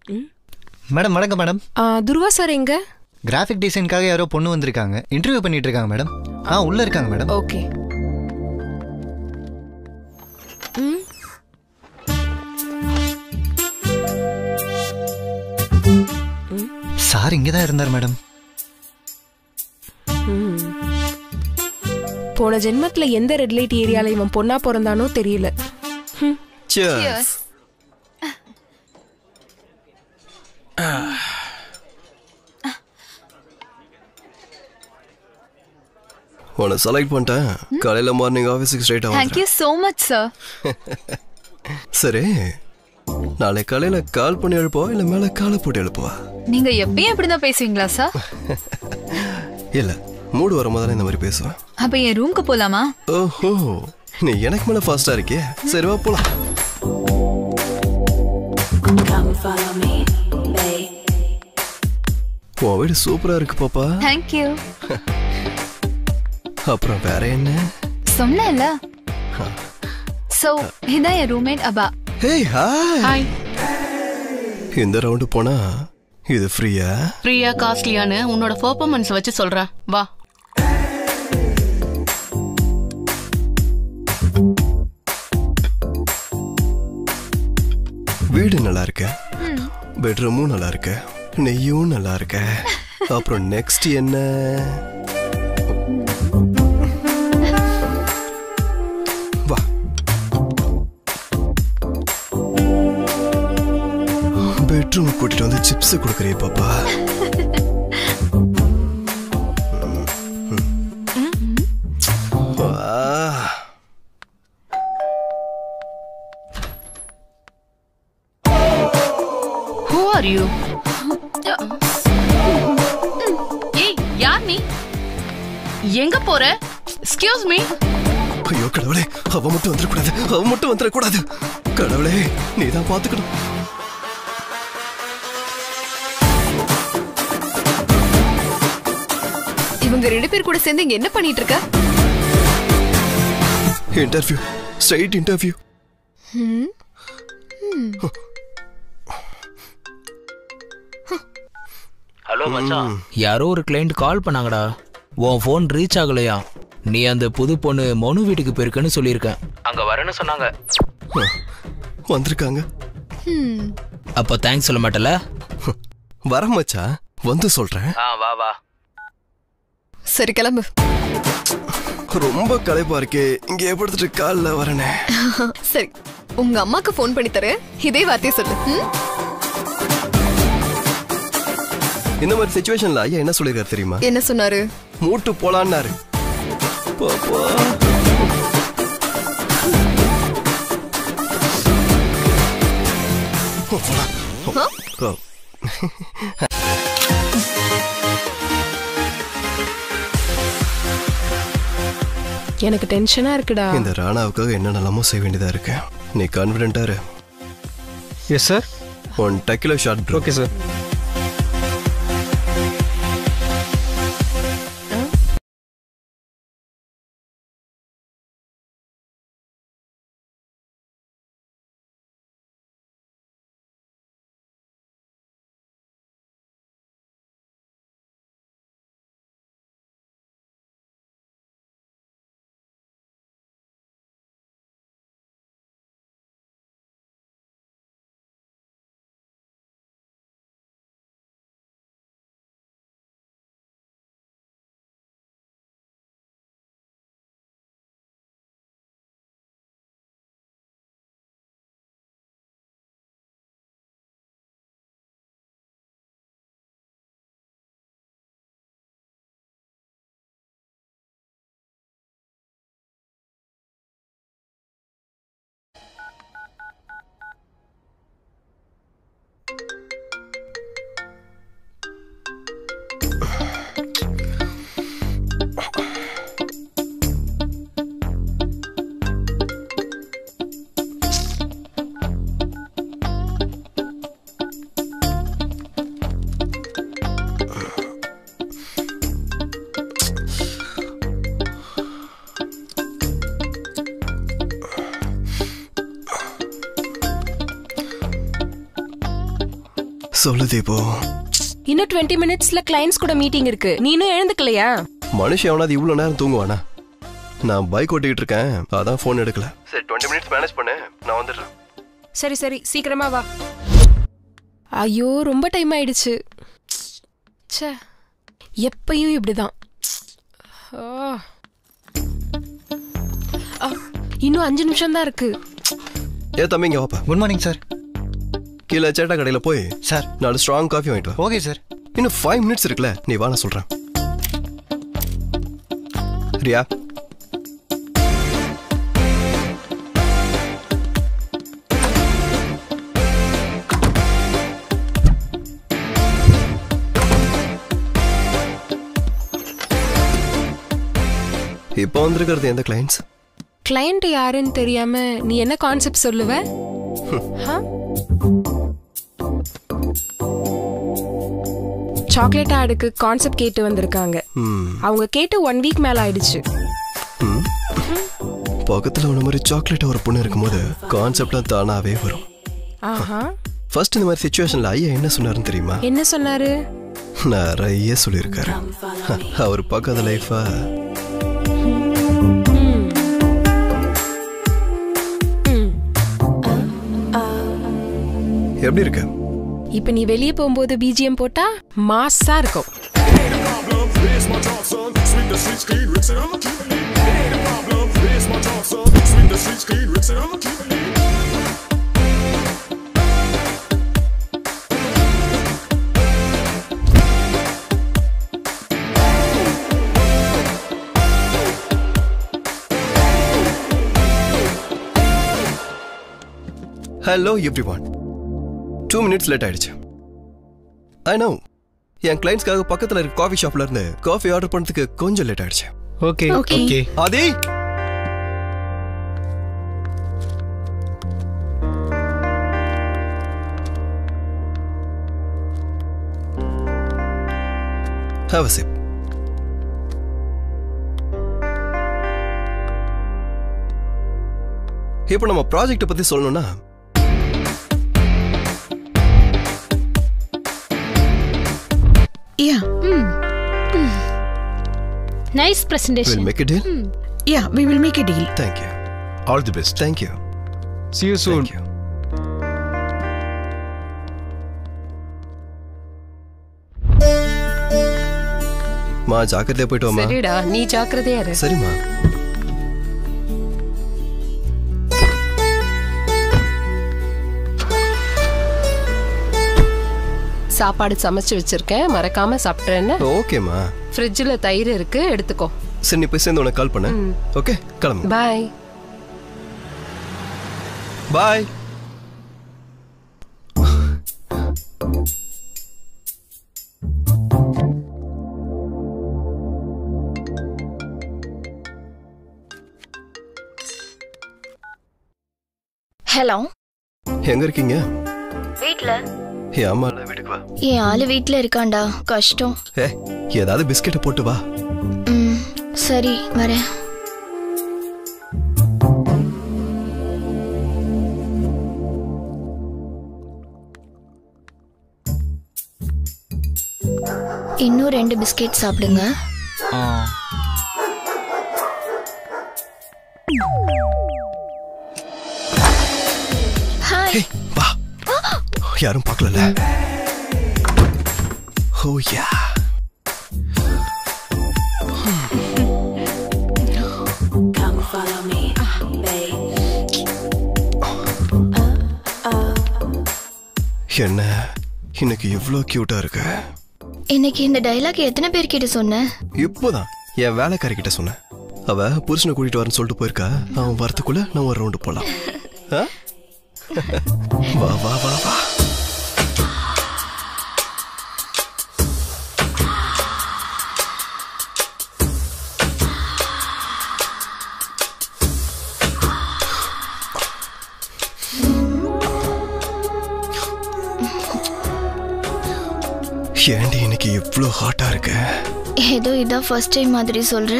Madam வணக்கம் madam ஆ, துருவா sir எங்க கிராஃபிக் டிசைனுக்காக யாரோ பொண்ணு வந்திருக்காங்க இன்டர்வியூ பண்ணிட்டு இருக்காங்க மேடம் ஆ உள்ள இருக்காங்க மேடம் ஓகே ம் சார் இங்கே தான் இருந்தார் மேடம் ம். போன ஜென்மத்துல எந்த ரெட் லைட் ஏரியால இவன் பொண்ணா பிறந்தானோ தெரியல ம். Cheers. உன்னை செலக்ட் பண்ணிட்டேன் காலையில மார்னிங் ஆஃபீஸுக்கு ஸ்ட்ரைட் தேங்க் ஆகும் யூ so மச் சார் சரி நாளை காலையில கால் பண்ணி எழுப்பவா இல்ல மேல காலை போட்டு எழுப்பவா நீங்க எப்பயும் இப்படிதான் பேசுவீங்களா சார் இல்ல மூடு வரும்போது தானே இந்த மாதிரி பேசுவேன் அப்ப என் ரூம்க்கு போலாமா ஓஹோ நீ எனக்கு மேல ஃபாஸ்டா இருக்கே சரி வா போலாம் உன் வீடு சூப்பரா இருக்கு பாப்பா தேங்க் யூ அப்புறம் வேற என்ன சொன்னேன்ல சோ இதான் என் ரூம்மேட் அபா ஹேய் ஹாய் ஹாய் இந்த ரவுண்டு போனா இது ஃப்ரீயா ஃப்ரீயா காஸ்ட்லியான்னு உன்னோட பெர்ஃபார்மன்ஸ் வச்சு சொல்றேன் வா வீடு நல்லா இருக்கு பெட்ரூமும் நல்லா இருக்கு நெய்யும் நல்லா இருக்கு அப்புறம் நெக்ஸ்ட் என்ன வா பெட்ரூம் கூட்டிட்டு வந்து சிப்ஸ் கொடுக்குறிய பாப்பா வா ஹூ ஆர் யூ ஏய் யார் நீ எங்க போற எக்ஸ்கியூஸ் மீ ஐயோ கடவுளே அவ மட்டும் வந்துடக்கூடாது அவ மட்டும் வந்துடக்கூடாது கடவுளே நீ தான் பாத்துக்கணும் இவங்க ரெண்டு பேர் கூட சேர்ந்து இங்க என்ன பண்ணிட்டு இருக்க இன்டர்வியூ ஸ்ட்ரைட் இன்டர்வியூ ஹலோ மச்சான் யாரோ ஒரு கிளைண்ட் கால் பண்ணாங்கடா உன் ஃபோன் ரீச் ஆகலையா நீ அந்த புது பொண்ணு மனு வீட்டுக்கு போயிருக்குன்னு சொல்லியிருக்கேன் அங்க வரேன்னு சொன்னாங்க வந்திருக்காங்க அப்போ தேங்க்ஸ் சொல்ல மாட்டல வர மச்சான் வந்து சொல்றேன் ஆ வா வா சரி கிளம்பு ரொம்ப களைப்பா இருக்கே இங்க எப்படிட்டு கால்ல வரனே சரி உங்க அம்மாக்கு ஃபோன் பண்ணி தரேன் இதே வார்த்தையை சொல்லு ம்? இந்த மாதிரி சுச்சுவேஷன்ல ஐயா என்ன சொல்லிருக்காரு தெரியுமா என்ன சொன்னாரு மூட்டு போலான்னாரு பாப்பா போலாம். ஓ. எனக்கு டென்ஷனா இருக்குடா இந்த ராணாவுக்காக என்னென்னலாமோ செய்ய வேண்டியதா இருக்கு நீ கான்பிடண்டா இரு எஸ் சார் ஒன் டக்கிலோ ஷார்ட் ஓகே சார் சொல்லு தீபு இன்னும் டுவெண்ட்டி மினிட்ஸ்ல கிளைண்ட்ஸ் கூட மீட்டிங் இருக்கு நீனும் எழுந்துக்கலையா மனுஷன் எவனாவது இவ்வளோ நேரம் தூங்குவானா நான் பைக் ஓட்டிக்கிட்டு இருக்கேன் அதான் ஃபோன் எடுக்கல சரி டுவெண்ட்டி மினிட்ஸ் மேனேஜ் பண்ணு நான் வந்துடுறேன் சரி சரி சீக்கிரமா வா ஐயோ ரொம்ப டைம் ஆயிடுச்சு ச்சே எப்பயும் இப்படிதான் ஆ. ஆ, இன்னும் அஞ்சு நிமிஷம் தான் இருக்கு ஏ தம்பி இங்கே வாப்பா குட் மார்னிங் சார் கீழே சேட்டா கடையில் போய் சார் நாலு ஸ்ட்ராங் காஃபி வாங்கிட்டு வா ஓகே சார் இன்னும் ஃபைவ் மினிட்ஸ் இருக்குல்ல நீ வா நான் சொல்கிறேன் ரியா இப்போ வந்திருக்கிறது எந்த கிளைண்ட்ஸ் கிளையண்ட் யாருன்னு தெரியாம நீ என்ன கான்செப்ட் சொல்லுவ சாக்லேட் ஆடுக்கு கான்செப்ட் கேட்டு வந்திருக்காங்க ம் அவங்க கேட்டு ஒன் வீக் மேல ஆயிடுச்சு ம். பக்கத்துல உன்ன மாதிரி சாக்லேட் ஒரு பொண்ணு இருக்கும்போது கான்செப்ட்லாம் தானாவே வரும் ஆஹா ஃபர்ஸ்ட் இந்த மாதிரி சுச்சுவேஷன்ல ஐயா என்ன சொன்னாருன்னு தெரியுமா என்ன சொன்னாரு நிறைய சொல்லியிருக்காரு அவர் பக்கத்து லைஃபா ம். எப்படி இருக்கு இப்ப நீ வெளியே போகும்போது பிஜிஎம் போட்டா மாஸா இருக்கும் hello everyone two minutes late ஆயிடுச்சு ஐ நோ என் கிளைண்ட்ஸ்க்காக பக்கத்துல இருக்க காஃபி ஷாப்ல இருந்து காஃபி ஆர்டர் பண்ணதுக்கு கொஞ்சம் லேட் ஆயிடுச்சு okay Okay. Okay Aadhi Have a sip. இப்போ நம்ம ப்ராஜெக்ட் பத்தி சொல்லணும்னா Yeah, Nice we'll presentation. make a deal. yeah, we will make a deal. Thank you. All the best Thank you. see you soon Thank you. மா ஜாக்கிரதையா போயிட்டு வாமா சரிடா நீ ஜாக்கிரதையா இரு சரிம்மா சாப்பாடு சமைச்சு வச்சிருக்கேன் மறக்காம சாப்பிட்றேன்னு ஓகேம்மா ஃப்ரிட்ஜில் தயிர் இருக்கு எடுத்துக்கோ சரி நீ போய் சேர்ந்து உனக்கு கால் பண்ண ஓகே கிளம்பு பாய் பாய் ஹலோ எங்க இருக்கீங்க வீட்ல என் அம்மா இல்ல, வீட்டுக்கு வா என் ஆளு வீட்ல இருக்கான்டா கஷ்டம் ஏ ஏதாவது பிஸ்கெட்டை போட்டு வா ம் சரி வரேன் இன்னும் ரெண்டு பிஸ்கெட் சாப்பிடுங்க ஆ ஹாய் ஏய் வா யாரும் பார்க்கலல ஓ யா என்ன இன்னைக்கு இவ்ளோ கியூட்டா இருக்க இன்னைக்கு இந்த டைலாக் எத்தனை பேர்கிட்ட சொன்ன இப்போதான் என் வேலைக்காரி கிட்ட சொன்னேன் அவ புருஷனை கூட்டிட்டு வரேன்னு சொல்லிட்டு போயிருக்கா அவன் வரத்துக்குள்ள நான் ஒரு ரவுண்டு போலாம் ஆ? வா வா வா வா ஏண்டி இன்னைக்கு இவ்ளோ ஹாட்டா இருக்க ஏதோ இதான் ஃபர்ஸ்ட் டைம் மாதிரி சொல்ற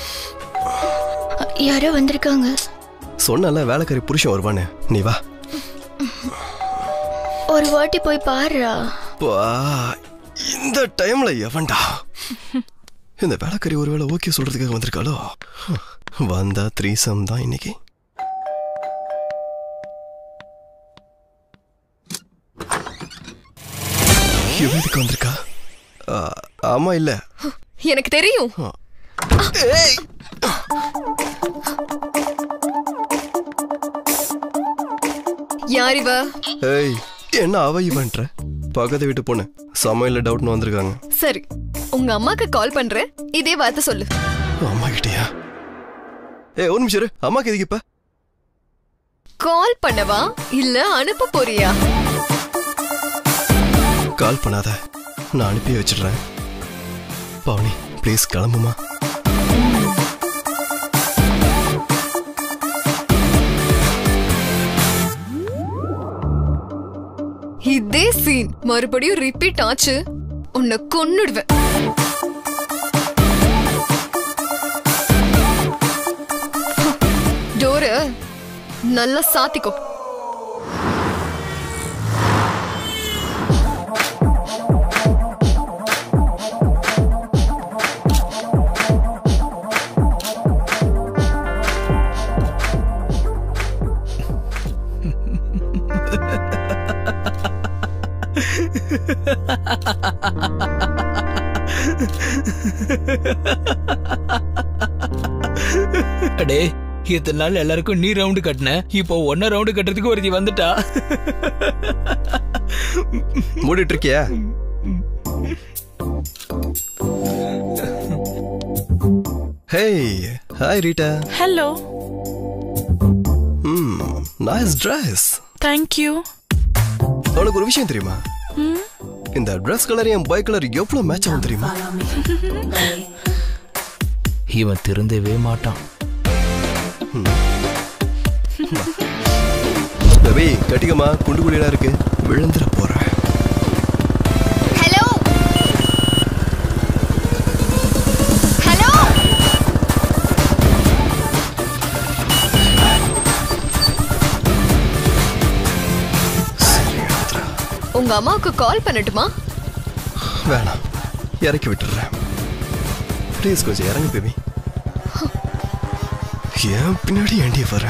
யாரோ வந்திருக்காங்க சொன்னல வேலைக்காரி புருஷன் வருவான்னு நீ வா ஒரு வாட்டி போய் பாருடா பா இந்த டைம்ல எவன்டா இந்த வேலைக்காரி ஒருவேளை ஓகே சொல்றதுக்காக வந்திருக்காளோ வந்தா த்ரீசம் தான் இன்னைக்கு இவ இதுக்கு வந்திருக்கா ஆ, ஆமா இல்ல எனக்கு தெரியும் ஏய் யார் இவ ஏய் என்ன அவ இவன்ற பக்கத்து வீட்டு பொண்ணு சமையல்ல டவுட்னு வந்திருக்காங்க சரி உங்க அம்மாக்கு கால் பண்றேன் இதே வார்த்தை சொல்லு அம்மா கிட்டயா ஏய் ஒரு நிமிஷம் இரு. அம்மாக்கு எதுக்கு இப்ப கால் பண்ணவா இல்ல அனுப்ப போறியா கால் பண்ணாத நான் அனுப்பி வச்சிடுறேன் பவுனி ப்ளீஸ் கிளம்புமா இதே சீன் மறுபடியும் ரிப்பீட் ஆச்சு உன்னை கொன்னுடுவேன் டோரு நல்லா சாத்திக்கோ அடே இத்தனை நாள் எல்லாருக்கும் நீ ரவுண்டு கட்டின இப்போ ஒன்ன ரவுண்டு கட்டுறதுக்கு ஒருத்தி வந்துட்டா மூடிட்டு இருக்கியா hey hi Rita hello hmm nice dress thank you உனக்கு ஒரு விஷயம் தெரியுமா இந்த ட்ரெஸ் கலர் என் பாய் கலர் எவ்வளவு மேட்ச் ஆகும் தெரியுமா இவன் திருந்தவே மாட்டான் ரவி கட்டிக்கமா குண்டு குழியெல்லாம் இருக்கு விழுந்துட போறேன் ஹலோ ஹலோ உங்க அம்மாவுக்கு கால் பண்ணட்டுமா வேணாம் இறக்கி விட்டுறேன் ப்ளீஸ் கொஞ்சம் இறங்கு பேபி ஏன் பின்னாடி ஏண்டி வர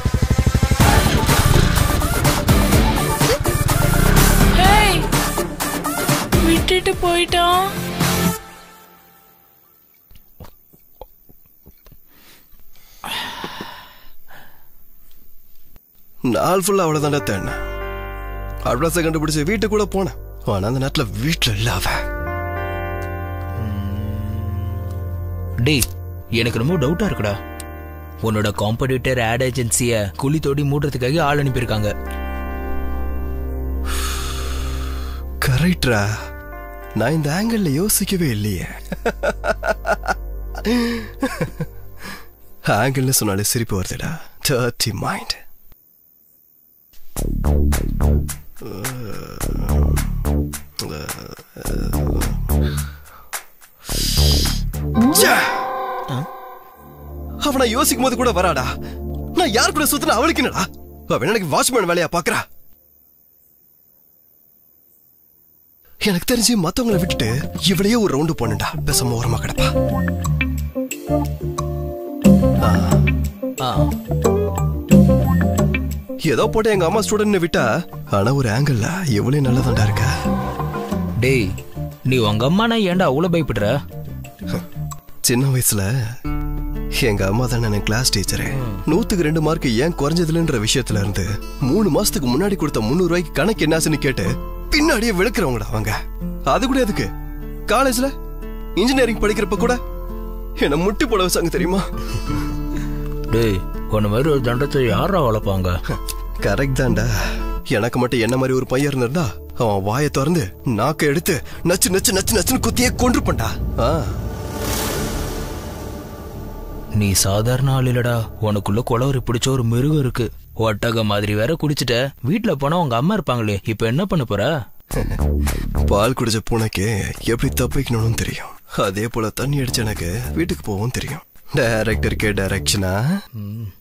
ஹேய் விட்டுட்டு போயிட்டான் நாள் ஃபுல்லா அவ்வளவுதான்டா தேடினேன் அட்ரஸை கண்டுபிடிச்சு வீட்டுக்கு கூட போனேன் ஆனா அந்த நேரத்துல வீட்டுல இல்ல அவ டேய் எனக்கு ரொம்ப டவுட்டா இருக்குடா உன்னோட காம்படிட்டர் ஆட் ஏஜென்சிய குழி தோண்டி மூடுறதுக்காக ஆள் அனுப்பியிருக்காங்க கரெக்டா நான் இந்த ஆங்கிள் யோசிக்கவே இல்லையே ஆங்கிள்னு சொன்னாலே சிரிப்பு வருதுடா டர்ட்டி மைண்ட் அவனை யோசிக்கும் போது கூட வராடா நான் யார் கூட சுத்தின அவளுக்கு என்னடா அவன் எனக்கு வாட்ச்மேன் வேலையா பாக்குறா எனக்கு தெரிஞ்சு மத்தவங்கள விட்டுட்டு இவளையே ஒரு ரவுண்டு போனடா பேசாம ஓரமா கிடப்பா ஆ, ஆ ஏதோ போட்டு எங்க அம்மா ஸ்டூடெண்ட் விட்டா ஆனா ஒரு ஆங்கிள் இவளே நல்லதாண்டா இருக்க டேய் நீ உங்க அம்மா நான் ஏன்டா அவ்வளவு பயப்படுற சின்ன வயசுல எங்க அம்மா தானே எனக்கு கிளாஸ் டீச்சரு நூத்துக்கு ரெண்டு மார்க் ஏன் குறைஞ்சதுலன்ற விஷயத்துல இருந்து மூணு மாசத்துக்கு முன்னாடி கொடுத்த முந்நூறு ரூபாய்க்கு கணக்கு என்னாச்சுன்னு கேட்டு பின்னாடியே விழுக்கிறவங்கடா அவங்க அது கூட எதுக்கு காலேஜ்ல இன்ஜினியரிங் படிக்கிறப்ப கூட என்ன முட்டி போட வச்சாங்க தெரியுமா டேய் உன்ன மாதிரி ஒரு தண்டத்தை யாரா வளர்ப்பாங்க கரெக்ட் தான்டா எனக்கு மட்டும் என்ன மாதிரி ஒரு பையன் இருந்திருந்தா அவன் வாயை திறந்து நாக்க எடுத்து நச்சு நச்சு நச்சு நச்சுன்னு குத்தியே கொன்றுப்பண்டா ஆ நீ சாதாரண ஆள் இல்லடா உனக்குள்ள குளவரி பிடிச்ச ஒரு மிருகம் இருக்கு ஒட்டக மாதிரி வேற குடிச்சிட்ட வீட்ல போனா உங்க அம்மா இருப்பாங்களே இப்ப என்ன பண்ண போற பால் குடிச்ச பூனைக்கு எப்படி தப்பிக்கணும்னு தெரியும் அதே போல தண்ணி அடிச்ச எனக்கு வீட்டுக்கு போகவும் தெரியும் டைரக்டருக்கே டைரக்ஷனா ம்.